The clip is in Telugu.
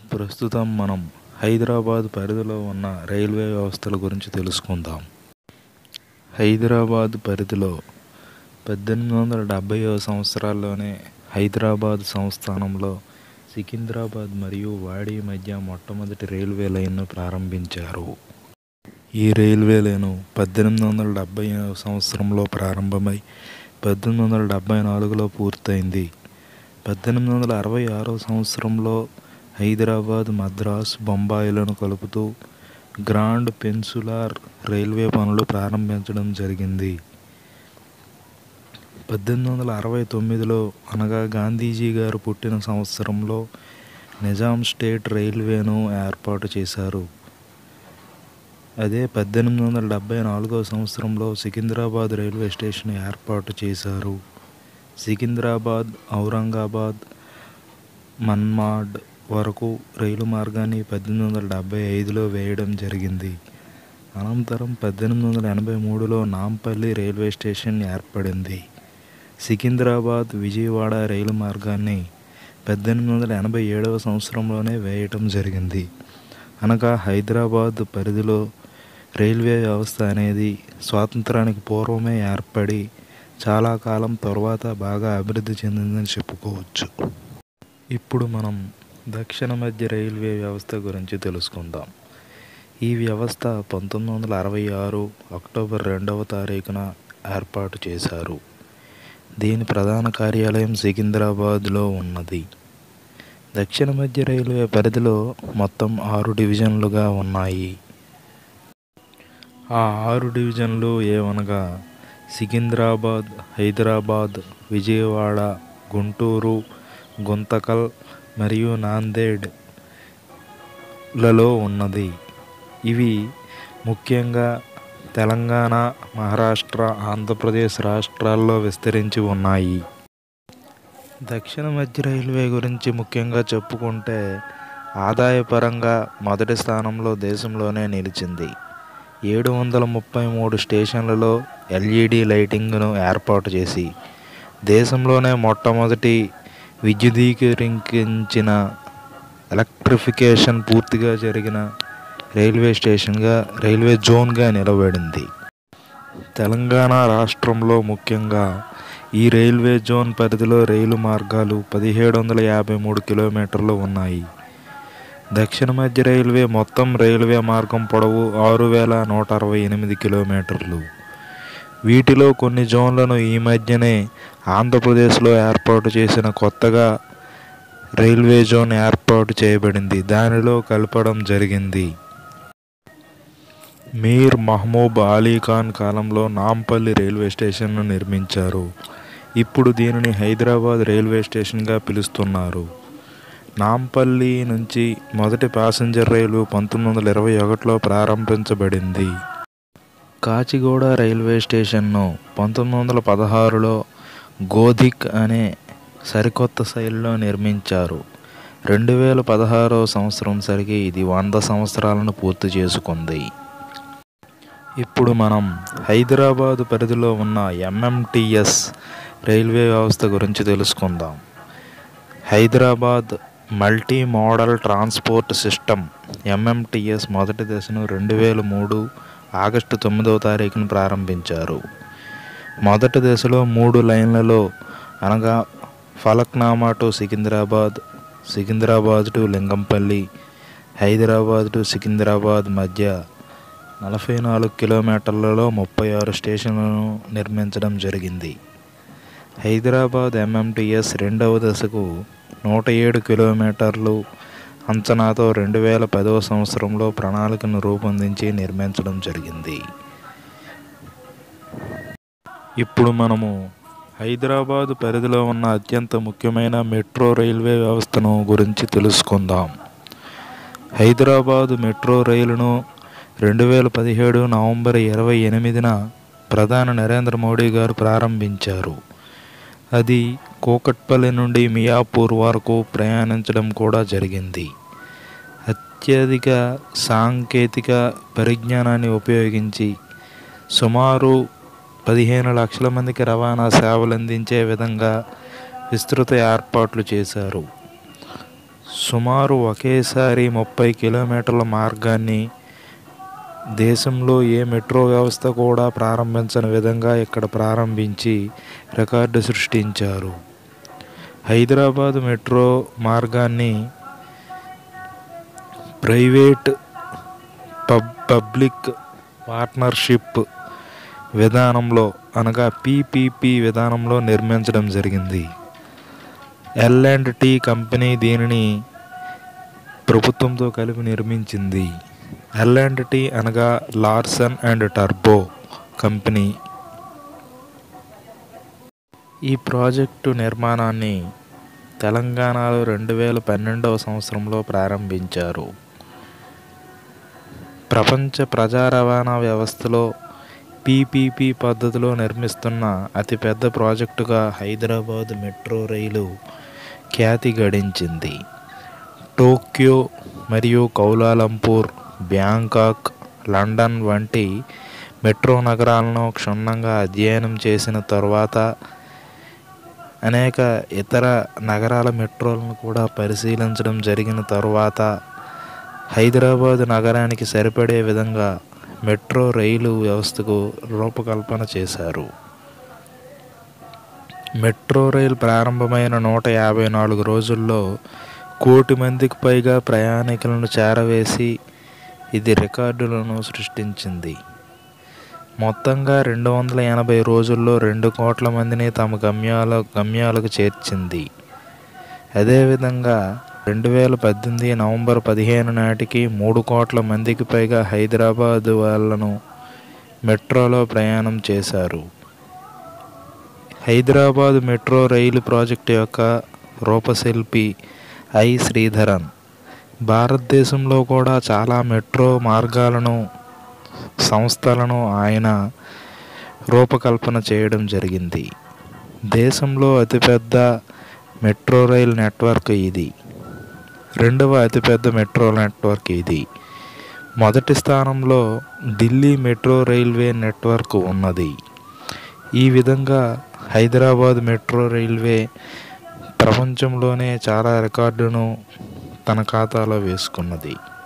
ప్రస్తుతం మనం హైదరాబాద్ పరిధిలో ఉన్న రైల్వే వ్యవస్థల గురించి తెలుసుకుందాం హైదరాబాద్ పరిధిలో పద్దెనిమిది వందల డెబ్భైవ సంవత్సరాల్లోనే హైదరాబాద్ సంస్థానంలో సికింద్రాబాద్ మరియు వాడి మధ్య మొట్టమొదటి రైల్వే లైన్ను ప్రారంభించారు ఈ రైల్వే లైను పద్దెనిమిది వందల డెబ్భై సంవత్సరంలో ప్రారంభమై పద్దెనిమిది వందల డెబ్భై నాలుగులో పూర్తయింది పద్దెనిమిది వందల అరవై ఆరో సంవత్సరంలో హైదరాబాద్ మద్రాస్ బొంబాయిలను కలుపుతూ గ్రాండ్ పెన్సులార్ రైల్వే పనులు ప్రారంభించడం జరిగింది పద్దెనిమిది వందల అరవై తొమ్మిదిలో అనగా గాంధీజీ గారు పుట్టిన సంవత్సరంలో నిజాం స్టేట్ రైల్వేను ఏర్పాటు చేశారు అదే పద్దెనిమిది వందల డెబ్భై నాలుగో సంవత్సరంలో సికింద్రాబాద్ రైల్వే స్టేషన్ ఏర్పాటు చేశారు సికింద్రాబాద్ ఔరంగాబాద్ మన్మాడ్ వరకు రైలు మార్గాన్ని పద్దెనిమిది వందల డెబ్భై ఐదులో వేయడం జరిగింది అనంతరం పద్దెనిమిది వందల ఎనభై మూడులో నాంపల్లి రైల్వే స్టేషన్ ఏర్పడింది సికింద్రాబాద్ విజయవాడ రైలు మార్గాన్ని పద్దెనిమిది వందల ఎనభై ఏడవ సంవత్సరంలోనే వేయటం జరిగింది అనగా హైదరాబాద్ పరిధిలో రైల్వే వ్యవస్థ అనేది స్వాతంత్రానికి పూర్వమే ఏర్పడి చాలా కాలం తర్వాత బాగా అభివృద్ధి చెందిందని చెప్పుకోవచ్చు ఇప్పుడు మనం దక్షిణ మధ్య రైల్వే వ్యవస్థ గురించి తెలుసుకుందాం ఈ వ్యవస్థ పంతొమ్మిది వందల అరవై ఆరు అక్టోబర్ రెండవ తారీఖున ఏర్పాటు చేశారు దీని ప్రధాన కార్యాలయం సికింద్రాబాద్లో ఉన్నది దక్షిణ మధ్య రైల్వే పరిధిలో మొత్తం ఆరు డివిజన్లుగా ఉన్నాయి ఆ ఆరు డివిజన్లు ఏమనగా సికింద్రాబాద్ హైదరాబాద్ విజయవాడ గుంటూరు గుంతకల్ మరియు నాందేడ్ లలో ఉన్నది ఇవి ముఖ్యంగా తెలంగాణ మహారాష్ట్ర ఆంధ్రప్రదేశ్ రాష్ట్రాల్లో విస్తరించి ఉన్నాయి దక్షిణ మధ్య రైల్వే గురించి ముఖ్యంగా చెప్పుకుంటే ఆదాయపరంగా మొదటి స్థానంలో దేశంలోనే నిలిచింది ఏడు వందల ముప్పై మూడు స్టేషన్లలో ఎల్ఈడి లైటింగ్ను ఏర్పాటు చేసి దేశంలోనే మొట్టమొదటి విద్యుదీకరించిన ఎలక్ట్రిఫికేషన్ పూర్తిగా జరిగిన రైల్వే స్టేషన్గా రైల్వే జోన్గా నిలబడింది తెలంగాణ రాష్ట్రంలో ముఖ్యంగా ఈ రైల్వే జోన్ పరిధిలో రైలు మార్గాలు పదిహేడు వందల యాభై మూడు కిలోమీటర్లు ఉన్నాయి దక్షిణ మధ్య రైల్వే మొత్తం రైల్వే మార్గం పొడవు ఆరు వేల నూట అరవై ఎనిమిది కిలోమీటర్లు వీటిలో కొన్ని జోన్లను ఈ మధ్యనే ఆంధ్రప్రదేశ్లో ఏర్పాటు చేసిన కొత్తగా రైల్వే జోన్ ఏర్పాటు చేయబడింది దానిలో కలపడం జరిగింది మీర్ మహమూబ్ అలీ ఖాన్ కాలంలో నాంపల్లి రైల్వే స్టేషన్ను నిర్మించారు ఇప్పుడు దీనిని హైదరాబాద్ రైల్వే స్టేషన్గా పిలుస్తున్నారు నాంపల్లి నుంచి మొదటి ప్యాసింజర్ రైలు పంతొమ్మిది వందల ఇరవై ఒకటిలో ప్రారంభించబడింది కాచిగూడ రైల్వే స్టేషన్ను పంతొమ్మిది వందల పదహారులో గోధిక్ అనే సరికొత్త శైలిలో నిర్మించారు రెండు వేల పదహారవ సంవత్సరం సరికి ఇది వంద సంవత్సరాలను పూర్తి చేసుకుంది ఇప్పుడు మనం హైదరాబాదు పరిధిలో ఉన్న ఎంఎంటిఎస్ రైల్వే వ్యవస్థ గురించి తెలుసుకుందాం Hyderabad multi modal transport system MMTS మొదటి దశను రెండు వేల మూడు ఆగస్టు తొమ్మిదవ తారీఖున ప్రారంభించారు మొదటి దశలో మూడు లైన్లలో అనగా Falaknuma to Secunderabad Secunderabad to Lingampally Hyderabad to Secunderabad మధ్య నలభై నాలుగు కిలోమీటర్లలో ముప్పై ఆరు స్టేషన్లను నిర్మించడం జరిగింది హైదరాబాద్ ఎంఎంటిఎస్ రెండవ దశకు నూట ఏడు కిలోమీటర్లు అంచనాతో రెండు వేల పదవ సంవత్సరంలో ప్రణాళికను రూపొందించి నిర్మించడం జరిగింది ఇప్పుడు మనము హైదరాబాద్ పరిధిలో ఉన్న అత్యంత ముఖ్యమైన మెట్రో రైల్వే వ్యవస్థను గురించి తెలుసుకుందాం హైదరాబాద్ మెట్రో రైలును రెండు వేల పదిహేడు నవంబర్ ఇరవై ఎనిమిదిన ప్రధాని నరేంద్ర మోడీ గారు ప్రారంభించారు అది కూకట్పల్లి నుండి మియాపూర్ వరకు ప్రయాణించడం కూడా జరిగింది అత్యధిక సాంకేతిక పరిజ్ఞానాన్ని ఉపయోగించి సుమారు పదిహేను లక్షల మందికి రవాణా సేవలు అందించే విధంగా విస్తృత ఏర్పాట్లు చేశారు సుమారు ఒకేసారి ముప్పై కిలోమీటర్ల మార్గాన్ని దేశంలో ఏ మెట్రో వ్యవస్థ కూడా ప్రారంభించని విధంగా ఇక్కడ ప్రారంభించి రికార్డు సృష్టించారు హైదరాబాద్ మెట్రో మార్గాన్ని ప్రైవేట్ పబ్ పబ్లిక్ పార్ట్నర్షిప్ విధానంలో అనగా పీపీపీ విధానంలో నిర్మించడం జరిగింది ఎల్ అండ్ టీ కంపెనీ దీనిని ప్రభుత్వంతో కలిపి నిర్మించింది ఎల్ అండ్ టీ అనగా లార్సన్ అండ్ టర్బో కంపెనీ ఈ ప్రాజెక్టు నిర్మాణాన్ని తెలంగాణలో రెండు వేల పన్నెండవ సంవత్సరంలో ప్రారంభించారు ప్రపంచ ప్రజా రవాణా వ్యవస్థలో పీపీపీ పద్ధతిలో నిర్మిస్తున్న అతిపెద్ద ప్రాజెక్టుగా హైదరాబాద్ మెట్రో రైలు ఖ్యాతి గడించింది టోక్యో మరియు కౌలాలంపూర్ బ్యాంకాక్ లండన్ వంటి మెట్రో నగరాలను క్షుణ్ణంగా అధ్యయనం చేసిన తర్వాత అనేక ఇతర నగరాల మెట్రోలను కూడా పరిశీలించడం జరిగిన తర్వాత హైదరాబాద్ నగరానికి సరిపడే విధంగా మెట్రో రైలు వ్యవస్థకు రూపకల్పన చేశారు మెట్రో రైలు ప్రారంభమైన నూట యాభై నాలుగు రోజుల్లో కోటి మందికి పైగా ప్రయాణికులను చేరవేసి ఇది రికార్డులను సృష్టించింది మొత్తంగా రెండు వందల ఎనభై రోజుల్లో రెండు కోట్ల మందిని తమ గమ్యాల గమ్యాలకు చేర్చింది అదేవిధంగా రెండు వేల పద్దెనిమిది నవంబర్ పదిహేను నాటికి మూడు కోట్ల మందికి పైగా హైదరాబాద్ వాళ్ళను మెట్రోలో ప్రయాణం చేశారు హైదరాబాద్ మెట్రో రైలు ప్రాజెక్టు యొక్క రూపశిల్పి ఐ శ్రీధరన్ భారతదేశంలో కూడా చాలా మెట్రో మార్గాలను సంస్థలను ఆయన రూపకల్పన చేయడం జరిగింది దేశంలో అతిపెద్ద మెట్రో రైల్ నెట్వర్క్ ఇది రెండవ అతిపెద్ద మెట్రో నెట్వర్క్ ఇది మొదటి స్థానంలో ఢిల్లీ మెట్రో రైల్వే నెట్వర్క్ ఉన్నది ఈ విధంగా హైదరాబాద్ మెట్రో రైల్వే ప్రపంచంలోనే చాలా రికార్డును తన ఖాతాలో వేసుకున్నది